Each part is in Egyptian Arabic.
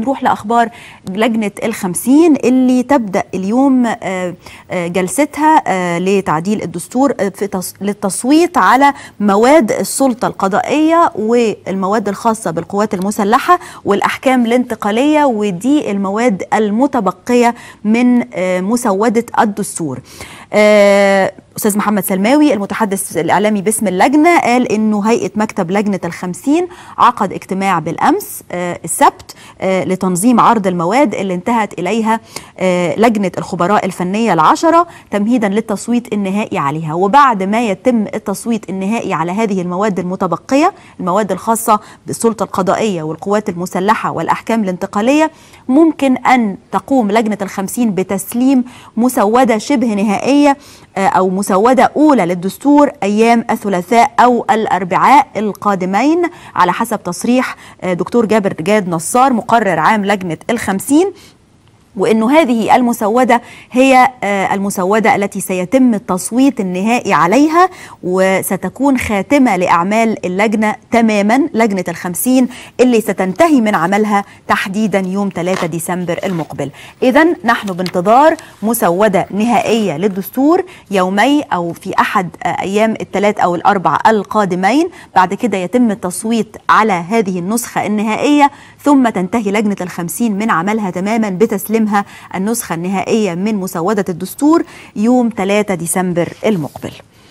نروح لاخبار لجنه الخمسين اللي تبدا اليوم جلستها لتعديل الدستور في للتصويت على مواد السلطه القضائيه والمواد الخاصه بالقوات المسلحه والاحكام الانتقاليه ودي المواد المتبقيه من مسوده الدستور استاذ محمد سلماوي المتحدث الاعلامي باسم اللجنه قال انه هيئه مكتب لجنه الخمسين عقد اجتماع بالامس السبت لتنظيم عرض المواد اللي انتهت اليها لجنه الخبراء الفنيه العشره تمهيدا للتصويت النهائي عليها وبعد ما يتم التصويت النهائي على هذه المواد المتبقيه المواد الخاصه بالسلطه القضائيه والقوات المسلحه والاحكام الانتقاليه ممكن ان تقوم لجنه الخمسين بتسليم مسوده شبه نهائيه أو مسودة أولى للدستور أيام الثلاثاء أو الأربعاء القادمين على حسب تصريح دكتور جابر جاد نصار مقرر عام لجنة الخمسين وانه هذه المسوده هي المسوده التي سيتم التصويت النهائي عليها وستكون خاتمه لاعمال اللجنه تماما لجنه الخمسين اللي ستنتهي من عملها تحديدا يوم 3 ديسمبر المقبل اذا نحن بانتظار مسوده نهائيه للدستور يومي او في احد ايام الثلاث او الاربع القادمين بعد كده يتم التصويت على هذه النسخه النهائيه ثم تنتهي لجنه الخمسين من عملها تماما بتسليم تسليمها النسخة النهائية من مسودة الدستور يوم 3 ديسمبر المقبل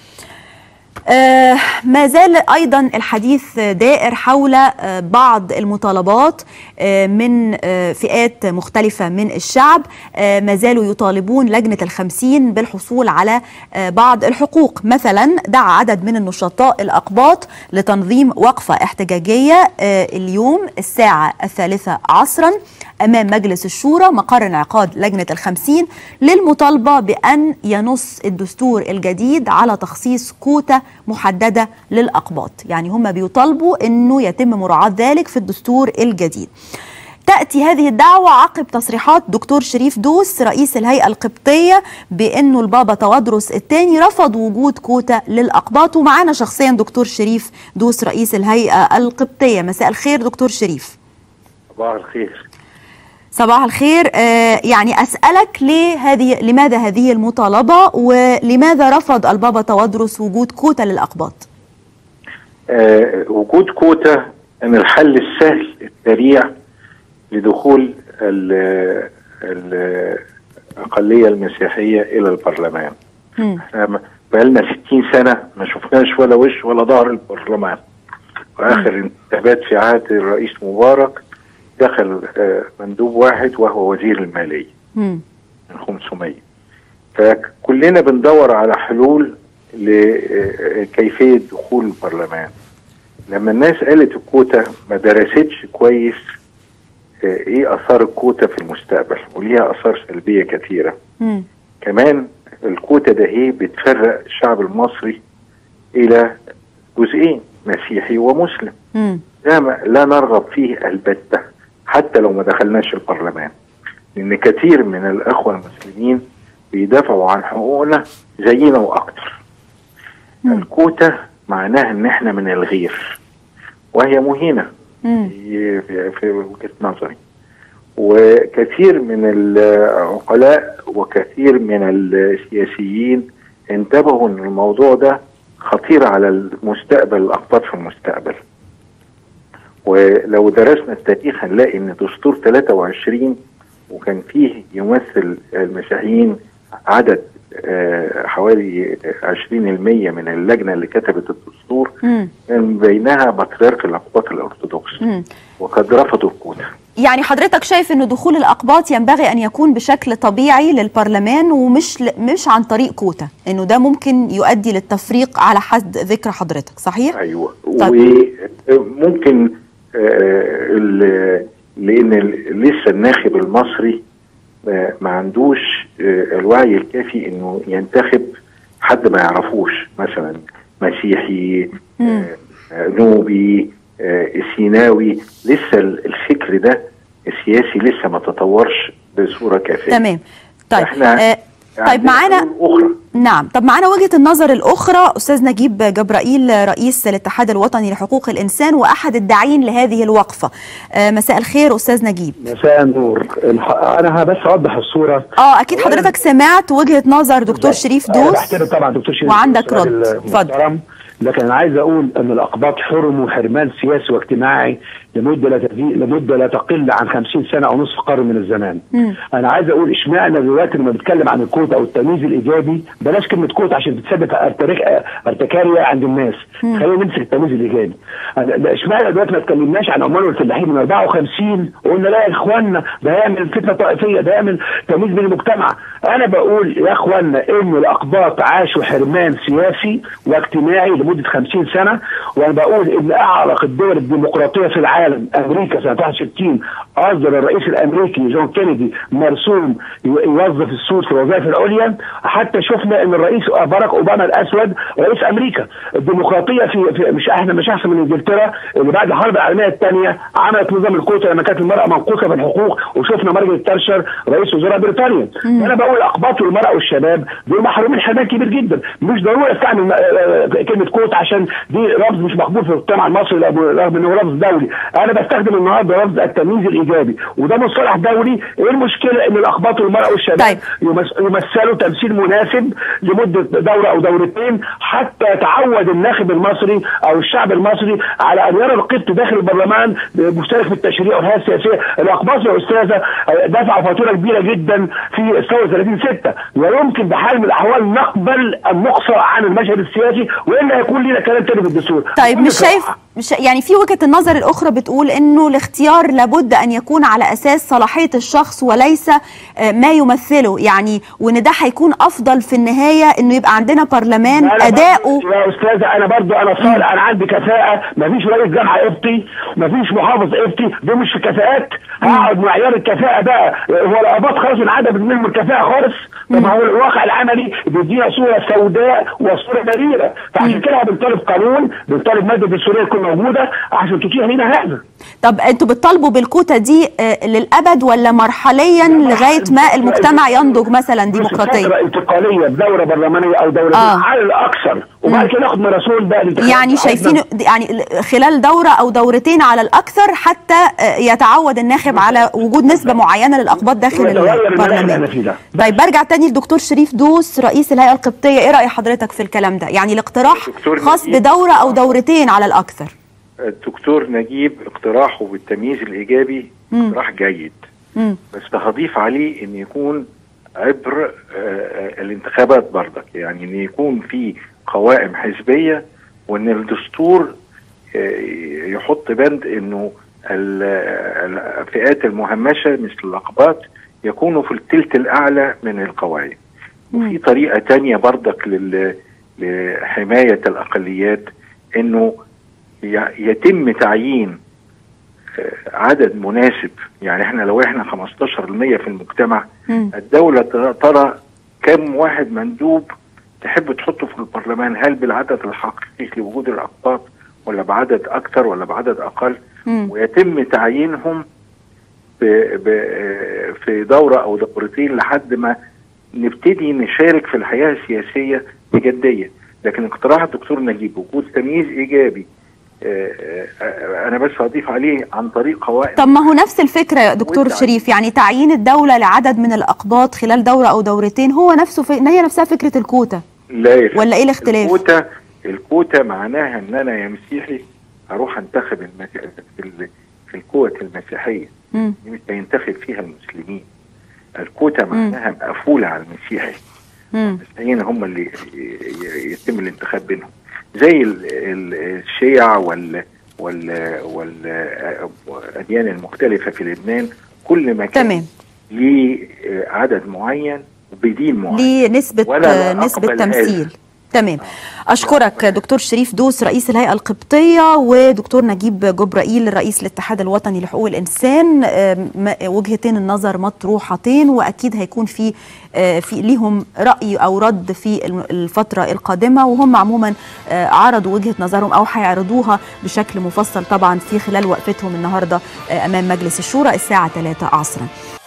آه ما زال ايضا الحديث دائر حول آه بعض المطالبات آه من فئات مختلفه من الشعب ما زالوا يطالبون لجنه الخمسين بالحصول على بعض الحقوق مثلا دعا عدد من النشطاء الاقباط لتنظيم وقفه احتجاجيه اليوم الساعه الثالثه عصرا أمام مجلس الشورى مقر انعقاد لجنة الخمسين للمطالبة بأن ينص الدستور الجديد على تخصيص كوتا محددة للأقباط يعني هم بيطالبوا أنه يتم مراعاة ذلك في الدستور الجديد تأتي هذه الدعوة عقب تصريحات دكتور شريف دوس رئيس الهيئة القبطية بأنه البابا توادرس الثاني رفض وجود كوتا للأقباط ومعانا شخصيا دكتور شريف دوس رئيس الهيئة القبطية مساء الخير دكتور شريف صباح الخير صباح الخير آه يعني أسألك ليه هذه لماذا هذه المطالبة ولماذا رفض البابا توادرس وجود كوتا للأقباط آه وجود كوتا من الحل السهل السريع لدخول الأقلية المسيحية إلى البرلمان احنا بقالنا 60 سنة ما شفناش ولا وش ولا ظهر البرلمان وآخر انتخابات في عهد الرئيس مبارك دخل مندوب واحد وهو وزير المالية من 500 فكلنا بندور على حلول لكيفية دخول البرلمان لما الناس قالت الكوتا ما درستش كويس ايه اثار الكوتا في المستقبل وليها اثار سلبية كثيرة مم. كمان الكوتا ده ايه بتفرق الشعب المصري الى جزئين مسيحي ومسلم مم. لا, لا نرغب فيه البتة حتى لو ما دخلناش البرلمان لان كثير من الاخوه المسلمين بيدافعوا عن حقوقنا زينا واكتر مم. الكوتا معناها ان احنا من الغير وهي مهينه مم. في, في, في وجهه نظري وكثير من العقلاء وكثير من السياسيين انتبهوا ان الموضوع ده خطير على المستقبل الاقباط في المستقبل ولو درسنا التاريخ هنلاقي ان دستور 23 وكان فيه يمثل المسيحيين عدد آه حوالي 20% من اللجنه اللي كتبت الدستور مم. كان بينها بطريرك الاقباط الارثوذكس مم. وقد رفضوا الكوتا يعني حضرتك شايف انه دخول الاقباط ينبغي ان يكون بشكل طبيعي للبرلمان ومش ل... مش عن طريق كوتا انه ده ممكن يؤدي للتفريق على حد ذكر حضرتك صحيح ايوه طيب. وممكن آه ال- لان ال- لسه الناخب المصري آه، ما عندوش آه، الوعي الكافي انه ينتخب حد ما يعرفوش مثلا مسيحي مم. آه، نوبي آه، سيناوي لسه ال- الفكر ده السياسي لسه ما تطورش بصوره كافيه تمام طيب إحنا- آه طيب معانا أخرى نعم طب معانا وجهة النظر الأخرى أستاذ نجيب جبرائيل رئيس الاتحاد الوطني لحقوق الإنسان وأحد الداعين لهذه الوقفة آه مساء الخير أستاذ نجيب مساء النور انا بس اوضح الصوره اه اكيد حضرتك سمعت وجهة نظر دكتور شريف أنا دوس بحترم طبعا دكتور شريف وعندك دوس راجل رد. اتفضل. محترم. لكن انا عايز اقول ان الاقباط حرموا حرمان سياسي واجتماعي لمده لا تزي... لمده لا تقل عن 50 سنه او نصف قرن من الزمان. مم. انا عايز اقول اشمعنى دلوقتي لما بنتكلم عن الكوتا او التمييز الايجابي بلاش كلمه كوتا عشان بتسبب ارتكاك ارتكاريه عند الناس. خلينا نمسك التمييز الايجابي. أنا- لا، اشمعنى دلوقتي ما اتكلمناش عن عمال والفلاحين من 54 وقلنا لا يا اخوانا ده يعمل فتنه طائفيه ده يعمل تمييز بين المجتمع. انا بقول يا اخوانا ان الاقباط عاشوا حرمان سياسي واجتماعي لمده 50 سنه وانا بقول ان اعرق الدول الديمقراطيه في العالم امريكا سنه 61 اصدر الرئيس الامريكي جون كينيدي مرسوم يو- يوظف السود في الوظائف العليا حتى شفنا ان الرئيس باراك اوباما الاسود رئيس امريكا الديمقراطيه في, في مش احنا مش احسن من انجلترا اللي بعد الحرب العالميه الثانيه عملت نظام الكوتا لما كانت المراه منقوصه في الحقوق وشفنا مارجريت تاتشر رئيس وزراء بريطانيا انا بقول الاقباط والمراه والشباب دول محرومين حرمان كبير جدا مش ضروري استعمل آه، آه، كلمه كوت عشان دي لفظ مش مقبول في المجتمع المصري رغم انه لفظ دولي انا بستخدم النهارده لفظ التمييز الايجابي وده مصطلح دولي ايه المشكله ان الاقباط والمراه والشباب طيب. يمس- يمثلوا تمثيل مناسب لمده دوره او دورتين حتى يتعود الناخب المصري او الشعب المصري على ان يرى القبط داخل البرلمان مشترك في التشريع والحياه السياسيه الاقباط يا استاذه آه، دفعوا فاتوره كبيره جدا في الثوره 30 6 ويمكن بحال من الاحوال نقبل ان نقصر عن المشهد السياسي والا يكون لنا كلام تاني في الدستور طيب بكل مش شايف صراحة. مش يعني في وجهة النظر الأخرى بتقول إنه الاختيار لابد أن يكون على أساس صلاحية الشخص وليس آه، ما يمثله يعني وإن ده هيكون أفضل في النهاية إنه يبقى عندنا برلمان أنا أداؤه برضو يا استاذه انا برضو انا صالح انا عندي كفاءه مفيش رئيس جامعه قبطي مفيش محافظ قبطي دول مش في كفاءات هقعد معيار الكفاءه بقى هو الاباط خلاص انعدم منهم الكفاءه خالص طب هو الواقع العملي بيدينا صوره سوداء وصوره مريره فعشان كده بنطالب قانون بنطالب ماده دستوريه تكون موجوده عشان تتيح لنا هذا طب أنتوا بتطالبوا بالكوتا دي آه، للأبد ولا مرحليا لغاية ما المجتمع ينضج مثلا بس ديمقراطيا فتره انتقاليه بدوره برلمانيه او دورتين آه. على الاكثر وبعد كده ناخد ماراثون بقى الانتخابات يعني بتاعتنا. شايفين يعني خلال دورة أو دورتين على الأكثر حتى آه، يتعود الناخب على وجود نسبة معينة للأقباط داخل ويتغير المناخ اللي البرلمان احنا فيه ده. طيب برجع تاني لدكتور شريف دوس رئيس الهيئة القبطية إيه رأي حضرتك في الكلام ده يعني الاقتراح دكتور خاص نجيب. بدورة أو دورتين على الأكثر الدكتور نجيب اقتراحه بالتمييز الايجابي اقتراح جيد مم. بس هضيف عليه ان يكون عبر آه، آه، الانتخابات برضك يعني ان يكون في قوائم حزبيه وان الدستور آه، يحط بند انه ال- الفئات المهمشه مثل الاقباط يكونوا في الثلث الاعلى من القوائم وفي طريقه تانية برضك لل- لحمايه الاقليات انه ي- يتم تعيين آه، عدد مناسب يعني احنا لو احنا 15% في المجتمع مم. الدولة ترى- ترى كم واحد مندوب تحب تحطه في البرلمان هل بالعدد الحقيقي لوجود الأقباط ولا بعدد أكثر ولا بعدد أقل مم. ويتم تعيينهم ب ب في دورة أو دورتين لحد ما نبتدي نشارك في الحياة السياسية بجدية لكن اقتراح الدكتور نجيب وجود تمييز إيجابي آه، آه، أنا بس هضيف عليه عن طريق قوائم طب ما هو نفس الفكرة يا دكتور والتعيين. شريف يعني تعيين الدولة لعدد من الأقباط خلال دورة أو دورتين هو نفسه في... هي نفسها فكرة الكوتا لا يا ولا إيه الاختلاف؟ الكوتا الكوتا معناها ان انا يا مسيحي اروح انتخب المس... في ال... في الكوت المسيحيه مم. دي مش هينتخب فيها المسلمين الكوتا معناها مقفوله على المسيحي مم. المسيحيين هم اللي ي- ي- يتم الانتخاب بينهم زي ال... ال... الشيع وال وال والاديان المختلفه في لبنان كل مكان تمام ليه عدد معين بدين معين ليه نسبة ولا لا نسبة أقبل تمثيل هذا. تمام أشكرك دكتور شريف دوس رئيس الهيئة القبطية ودكتور نجيب جبرائيل رئيس الاتحاد الوطني لحقوق الإنسان آم، ما- وجهتين النظر مطروحتين وأكيد هيكون في آه، في ليهم رأي أو رد في الم- الفترة القادمة وهم عموما آه، عرضوا وجهة نظرهم أو هيعرضوها بشكل مفصل طبعا في خلال وقفتهم النهاردة آه، أمام مجلس الشورى الساعة 3 عصرا